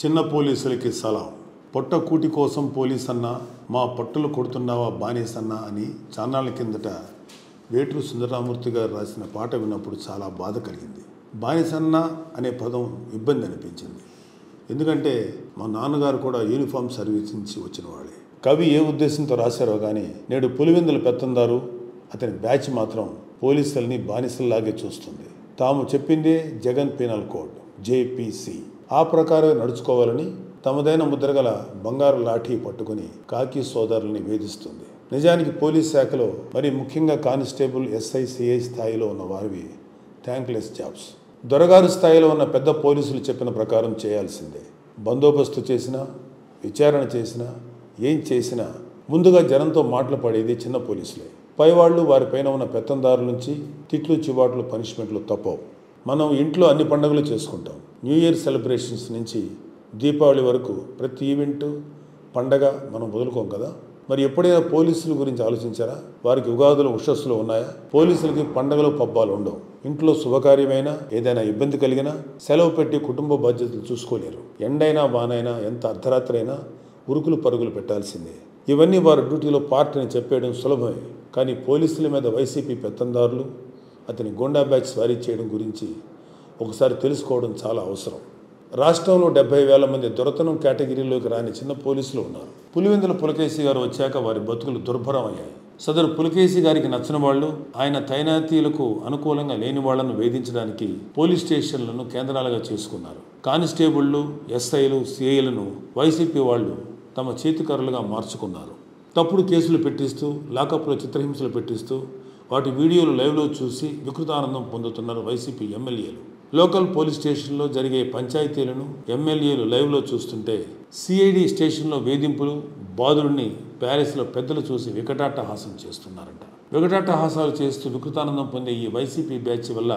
చిన్న పోలీసులకి సలాం పొట్ట కూటి కోసం పోలీస్ అన్నా మా పట్టులు కొడుతున్నావా బానేసన్నా అని చాన్నాళ్ళ కిందట వేటూరు సుందరరామూర్తి గారు రాసిన పాట విన్నప్పుడు చాలా బాధ కలిగింది బానిసన్న అనే పదం ఇబ్బంది అనిపించింది ఎందుకంటే మా నాన్నగారు కూడా యూనిఫామ్ సర్వీస్ నుంచి వచ్చిన వాడే కవి ఏ ఉద్దేశంతో రాశారో కానీ నేడు పులివెందుల పెత్తందారు అతని బ్యాచ్ మాత్రం పోలీసుల్ని బానిసల్లాగే చూస్తుంది తాము చెప్పిందే జగన్ పీనల్ కోడ్ జేపీసీ ఆ ప్రకారం నడుచుకోవాలని తమదైన ముద్రగల బంగారు లాఠీ పట్టుకుని కాకి సోదరుల్ని వేధిస్తుంది నిజానికి పోలీస్ శాఖలో మరి ముఖ్యంగా కానిస్టేబుల్ ఎస్ఐ సిఐ స్థాయిలో ఉన్న వారివి థ్యాంక్లెస్ జాబ్స్ దొరగారు స్థాయిలో ఉన్న పెద్ద పోలీసులు చెప్పిన ప్రకారం చేయాల్సిందే బందోబస్తు చేసినా విచారణ చేసినా ఏం చేసినా ముందుగా జనంతో మాటలు పడేది చిన్న పోలీసులే పైవాళ్ళు వారిపైన ఉన్న పెత్తందారుల నుంచి తిట్లు చివాట్లు పనిష్మెంట్లు తప్పవు మనం ఇంట్లో అన్ని పండుగలు చేసుకుంటాం న్యూ ఇయర్ సెలబ్రేషన్స్ నుంచి దీపావళి వరకు ప్రతి ఈవెంట్ పండగ మనం వదులుకోం కదా మరి ఎప్పుడైనా పోలీసుల గురించి ఆలోచించారా వారికి ఉగాదులు ఉషస్సులు ఉన్నాయా పోలీసులకి పండగలు పబ్బాలు ఉండవు ఇంట్లో శుభకార్యమైనా ఏదైనా ఇబ్బంది కలిగినా సెలవు పెట్టి కుటుంబ బాధ్యతలు చూసుకోలేరు ఎండైనా వానైనా ఎంత అర్ధరాత్రి అయినా ఉరుకులు పరుగులు పెట్టాల్సిందే ఇవన్నీ వారి డ్యూటీలో పార్ట్ అని చెప్పేయడం సులభమే కానీ పోలీసుల మీద వైసీపీ పెత్తందారులు అతని గోండా బ్యాచ్ స్వారీ చేయడం గురించి ఒకసారి తెలుసుకోవడం చాలా అవసరం రాష్ట్రంలో డెబ్బై వేల మంది దొరతనం కేటగిరీలోకి రాని చిన్న పోలీసులు ఉన్నారు పులివెందుల పులకేశి గారు వచ్చాక వారి బతుకులు దుర్భరం అయ్యాయి సదరు పులకేశి గారికి నచ్చిన వాళ్ళు ఆయన తైనాతీలకు అనుకూలంగా లేని వాళ్లను వేధించడానికి పోలీస్ స్టేషన్లను కేంద్రాలుగా చేసుకున్నారు కానిస్టేబుళ్లు ఎస్ఐలు సిఐలను వైసీపీ వాళ్ళు తమ చేతికర్రలుగా మార్చుకున్నారు తప్పుడు కేసులు పెట్టిస్తూ లాకప్లో చిత్రహింసలు పెట్టిస్తూ వాటి వీడియోలు లైవ్లో చూసి వికృతానందం పొందుతున్నారు వైసీపీ ఎమ్మెల్యేలు లోకల్ పోలీస్ స్టేషన్లో జరిగే పంచాయతీలను ఎమ్మెల్యేలు లైవ్లో చూస్తుంటే సిఐడి స్టేషన్లో వేధింపులు బాధుడిని ప్యారిస్లో పెద్దలు చూసి వికటాట్టహాసం చేస్తున్నారంట వికటాట్టహాసాలు చేస్తూ వికృతానందం పొందే ఈ వైసీపీ బ్యాచ్ వల్ల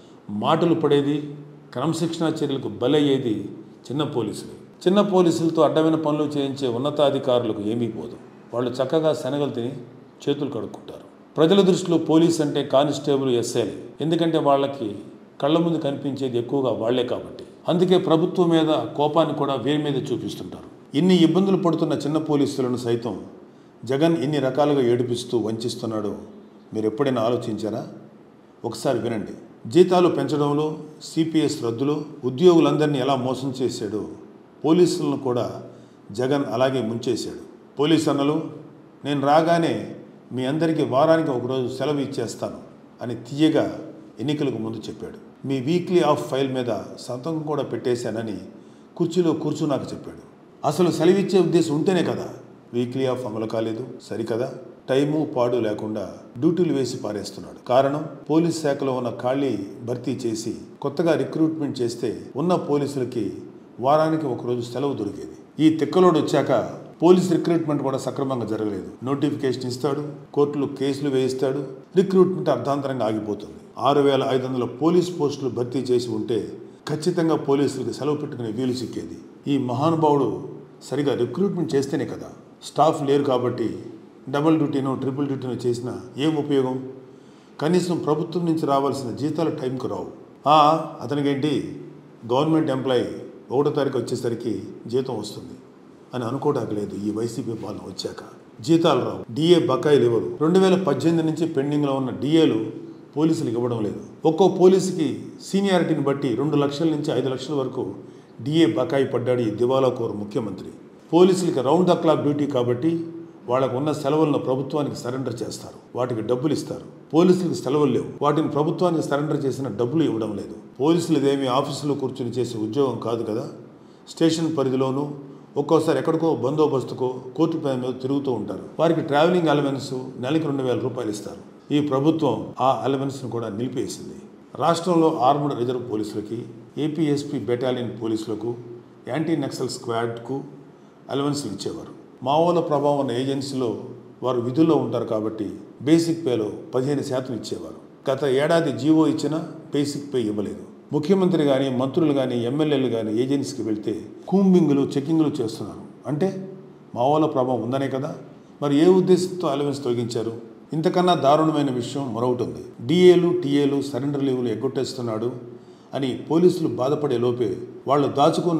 మాటలు పడేది క్రమశిక్షణా చర్యలకు బలయ్యేది చిన్న పోలీసులు చిన్న పోలీసులతో అడ్డమైన పనులు చేయించే ఉన్నతాధికారులకు ఏమీ పోదు వాళ్ళు చక్కగా శనగలు తిని చేతులు కడుక్కుంటారు ప్రజల దృష్టిలో పోలీస్ అంటే కానిస్టేబుల్ ఎస్ఐలు ఎందుకంటే వాళ్ళకి కళ్ళ ముందు కనిపించేది ఎక్కువగా వాళ్లే కాబట్టి అందుకే ప్రభుత్వం మీద కోపాన్ని కూడా వీరి మీద చూపిస్తుంటారు ఇన్ని ఇబ్బందులు పడుతున్న చిన్న పోలీసులను సైతం జగన్ ఇన్ని రకాలుగా ఏడిపిస్తూ వంచిస్తున్నాడో మీరు ఎప్పుడైనా ఆలోచించారా ఒకసారి వినండి జీతాలు పెంచడంలో సిపిఎస్ రద్దులో ఉద్యోగులందరినీ ఎలా మోసం చేశాడో పోలీసులను కూడా జగన్ అలాగే ముంచేశాడు పోలీస్ అన్నలు నేను రాగానే మీ అందరికీ వారానికి ఒకరోజు సెలవు ఇచ్చేస్తాను అని తీయగా ఎన్నికలకు ముందు చెప్పాడు మీ వీక్లీ ఆఫ్ ఫైల్ మీద సంతకం కూడా పెట్టేశానని కుర్చీలో కూర్చు నాకు చెప్పాడు అసలు సెలవిచ్చే ఉద్దేశం ఉంటేనే కదా వీక్లీ ఆఫ్ అమలు కాలేదు సరికదా టైము పాడు లేకుండా డ్యూటీలు వేసి పారేస్తున్నాడు కారణం పోలీస్ శాఖలో ఉన్న ఖాళీ భర్తీ చేసి కొత్తగా రిక్రూట్మెంట్ చేస్తే ఉన్న పోలీసులకి వారానికి ఒకరోజు సెలవు దొరికేది ఈ తిక్కలోడు వచ్చాక పోలీస్ రిక్రూట్మెంట్ కూడా సక్రమంగా జరగలేదు నోటిఫికేషన్ ఇస్తాడు కోర్టులు కేసులు వేయిస్తాడు రిక్రూట్మెంట్ అర్ధాంతరంగా ఆగిపోతుంది ఆరు వేల ఐదు వందల పోలీస్ పోస్టులు భర్తీ చేసి ఉంటే ఖచ్చితంగా పోలీసులకు సెలవు పెట్టుకునే వీలు సిక్కేది ఈ మహానుభావుడు సరిగా రిక్రూట్మెంట్ చేస్తేనే కదా స్టాఫ్ లేరు కాబట్టి డబుల్ డ్యూటీనో ట్రిపుల్ డ్యూటీనో చేసినా ఏం ఉపయోగం కనీసం ప్రభుత్వం నుంచి రావాల్సిన జీతాలు టైంకు రావు ఆ, అతనికేంటి గవర్నమెంట్ ఎంప్లాయీ ఒకటో తారీఖు వచ్చేసరికి జీతం వస్తుంది అని అనుకోవడానికి లేదు ఈ వైసీపీ పాలన వచ్చాక జీతాలు రావు డిఏ బకాయిలు ఇవ్వరు రెండు వేల పద్దెనిమిది నుంచి పెండింగ్లో ఉన్న డిఏలు పోలీసులకు ఇవ్వడం లేదు ఒక్కో పోలీసుకి సీనియారిటీని బట్టి రెండు లక్షల నుంచి ఐదు లక్షల వరకు డిఏ బకాయి పడ్డాడు ఈ దివాలా కోరు ముఖ్యమంత్రి పోలీసులకి రౌండ్ ద క్లాక్ డ్యూటీ కాబట్టి వాళ్ళకు ఉన్న సెలవులను ప్రభుత్వానికి సరెండర్ చేస్తారు వాటికి డబ్బులు ఇస్తారు పోలీసులకు సెలవులు లేవు వాటిని ప్రభుత్వానికి సరెండర్ చేసిన డబ్బులు ఇవ్వడం లేదు పోలీసులు ఇదేమి ఆఫీసులో కూర్చుని చేసే ఉద్యోగం కాదు కదా స్టేషన్ పరిధిలోనూ ఒక్కోసారి ఎక్కడికో బందోబస్తుకో కోర్టు పై మీద తిరుగుతూ ఉంటారు వారికి ట్రావెలింగ్ అలవెన్స్ నెలకి రెండు వేల రూపాయలు ఇస్తారు ఈ ప్రభుత్వం ఆ అలవెన్స్ను కూడా నిలిపేసింది రాష్ట్రంలో ఆర్మడ్ రిజర్వ్ పోలీసులకి ఏపీఎస్పీ బెటాలియన్ పోలీసులకు యాంటీ నక్సల్ స్క్వాడ్కు అలవెన్స్లు ఇచ్చేవారు మావోల ప్రభావం ఉన్న ఏజెన్సీలో వారు విధుల్లో ఉంటారు కాబట్టి బేసిక్ పేలో పదిహేను శాతం ఇచ్చేవారు గత ఏడాది జీవో ఇచ్చినా బేసిక్ పే ఇవ్వలేదు ముఖ్యమంత్రి కానీ మంత్రులు కానీ ఎమ్మెల్యేలు కానీ ఏజెన్సీకి వెళ్తే కూంబింగ్లు చెక్కింగ్లు చేస్తున్నారు అంటే మావోల ప్రభావం ఉందనే కదా మరి ఏ ఉద్దేశంతో అలవెన్స్ తొలగించారు ఇంతకన్నా దారుణమైన విషయం మరొకటి ఉంది డిఏలు టీఏలు సరెండర్ లీవులు ఎగ్గొట్టేస్తున్నాడు అని పోలీసులు బాధపడే లోపే వాళ్ళు దాచుకున్న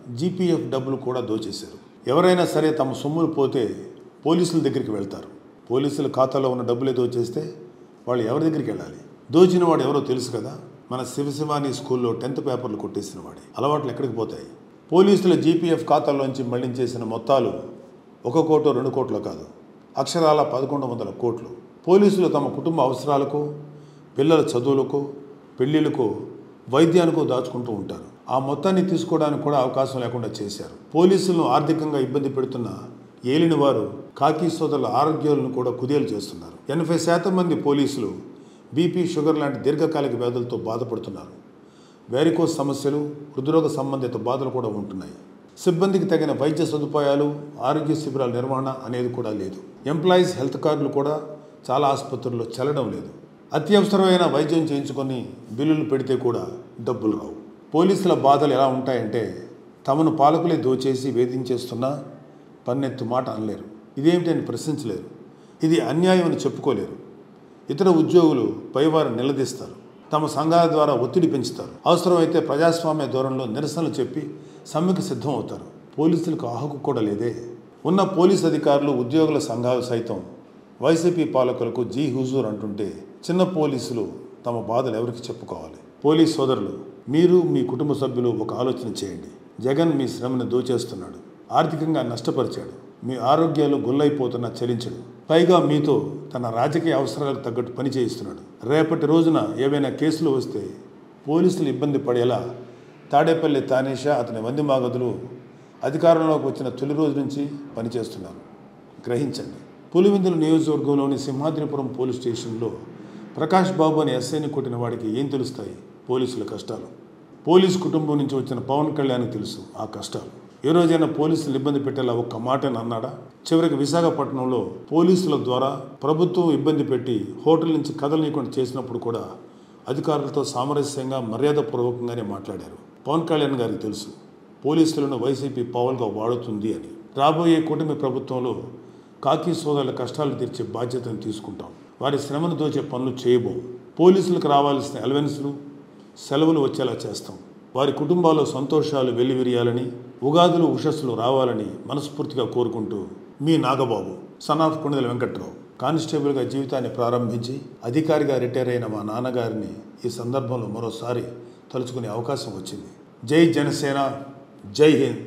జీపీఎఫ్ డబ్బులు కూడా దోచేశారు ఎవరైనా సరే తమ సొమ్ములు పోతే పోలీసుల దగ్గరికి వెళ్తారు పోలీసుల ఖాతాలో ఉన్న డబ్బులే దోచేస్తే వాళ్ళు ఎవరి దగ్గరికి వెళ్ళాలి దోచిన వాడు ఎవరో తెలుసు కదా మన శివశివాని స్కూల్లో టెన్త్ పేపర్లు కొట్టేసిన వాడే అలవాట్లు ఎక్కడికి పోతాయి పోలీసుల జీపీఎఫ్ ఖాతాల్లోంచి మళ్లించేసిన మొత్తాలు ఒక కోటు రెండు కోట్లు కాదు అక్షరాల పదకొండు వందల కోట్లు పోలీసులు తమ కుటుంబ అవసరాలకు పిల్లల చదువులకు పెళ్లిళ్లకు వైద్యానికి దాచుకుంటూ ఉంటారు ఆ మొత్తాన్ని తీసుకోవడానికి కూడా అవకాశం లేకుండా చేశారు పోలీసులను ఆర్థికంగా ఇబ్బంది పెడుతున్న ఏలిన వారు కాకి సోదరుల ఆరోగ్యాలను కూడా కుదేలు చేస్తున్నారు ఎనభై శాతం మంది పోలీసులు బీపీ షుగర్ లాంటి దీర్ఘకాలిక వ్యాధులతో బాధపడుతున్నారు వ్యారికోస్ సమస్యలు హృద్రోగ సంబంధిత బాధలు కూడా ఉంటున్నాయి సిబ్బందికి తగిన వైద్య సదుపాయాలు ఆరోగ్య శిబిరాల నిర్వహణ అనేది కూడా లేదు ఎంప్లాయీస్ హెల్త్ కార్డులు కూడా చాలా ఆసుపత్రుల్లో చెల్లడం లేదు అత్యవసరమైన వైద్యం చేయించుకొని బిల్లులు పెడితే కూడా డబ్బులు రావు పోలీసుల బాధలు ఎలా ఉంటాయంటే తమను పాలకులే దోచేసి వేధించేస్తున్నా పన్నెత్తు మాట అనలేరు ఇదేమిటి అని ప్రశ్నించలేరు ఇది అన్యాయం అని చెప్పుకోలేరు ఇతర ఉద్యోగులు పైవారు నిలదీస్తారు తమ సంఘాల ద్వారా ఒత్తిడి పెంచుతారు అవసరమైతే ప్రజాస్వామ్య ధోరణిలో నిరసనలు చెప్పి సమ్మెకు సిద్ధం అవుతారు పోలీసులకు ఆ హక్కు కూడా లేదే ఉన్న పోలీస్ అధికారులు ఉద్యోగుల సంఘాలు సైతం వైసీపీ పాలకులకు జీ హుజూర్ అంటుంటే చిన్న పోలీసులు తమ బాధలు ఎవరికి చెప్పుకోవాలి పోలీస్ సోదరులు మీరు మీ కుటుంబ సభ్యులు ఒక ఆలోచన చేయండి జగన్ మీ శ్రమను దోచేస్తున్నాడు ఆర్థికంగా నష్టపరిచాడు మీ ఆరోగ్యాలు గుల్లైపోతున్నా చలించడు పైగా మీతో తన రాజకీయ అవసరాలకు తగ్గట్టు పని చేయిస్తున్నాడు రేపటి రోజున ఏవైనా కేసులు వస్తే పోలీసులు ఇబ్బంది పడేలా తాడేపల్లి తానేషా అతని వంది మాగదులు అధికారంలోకి వచ్చిన తొలి రోజు నుంచి పనిచేస్తున్నారు గ్రహించండి పులివెందుల నియోజకవర్గంలోని సింహాద్రిపురం పోలీస్ స్టేషన్లో ప్రకాష్ బాబు అనే ఎస్ఐని కొట్టిన వాడికి ఏం తెలుస్తాయి పోలీసుల కష్టాలు పోలీస్ కుటుంబం నుంచి వచ్చిన పవన్ కళ్యాణ్ తెలుసు ఆ కష్టాలు ఏ రోజైనా పోలీసులు ఇబ్బంది పెట్టేలా ఒక్క మాటని అన్నాడా చివరికి విశాఖపట్నంలో పోలీసుల ద్వారా ప్రభుత్వం ఇబ్బంది పెట్టి హోటల్ నుంచి కదలనీయకుండా చేసినప్పుడు కూడా అధికారులతో సామరస్యంగా మర్యాదపూర్వకంగానే మాట్లాడారు పవన్ కళ్యాణ్ గారికి తెలుసు పోలీసులను వైసీపీ పవర్గా వాడుతుంది అని రాబోయే కూటమి ప్రభుత్వంలో కాకి సోదరుల కష్టాలు తీర్చే బాధ్యతను తీసుకుంటాం వారి శ్రమను దోచే పనులు చేయబోం పోలీసులకు రావాల్సిన అలవెన్స్లు సెలవులు వచ్చేలా చేస్తాం వారి కుటుంబాల్లో సంతోషాలు వెల్లివిరియాలని ఉగాదులు ఉషస్సులు రావాలని మనస్ఫూర్తిగా కోరుకుంటూ మీ నాగబాబు సన్ ఆఫ్ కొండల వెంకట్రావు కానిస్టేబుల్గా జీవితాన్ని ప్రారంభించి అధికారిగా రిటైర్ అయిన మా నాన్నగారిని ఈ సందర్భంలో మరోసారి తలుచుకునే అవకాశం వచ్చింది జై జనసేన జై హింద్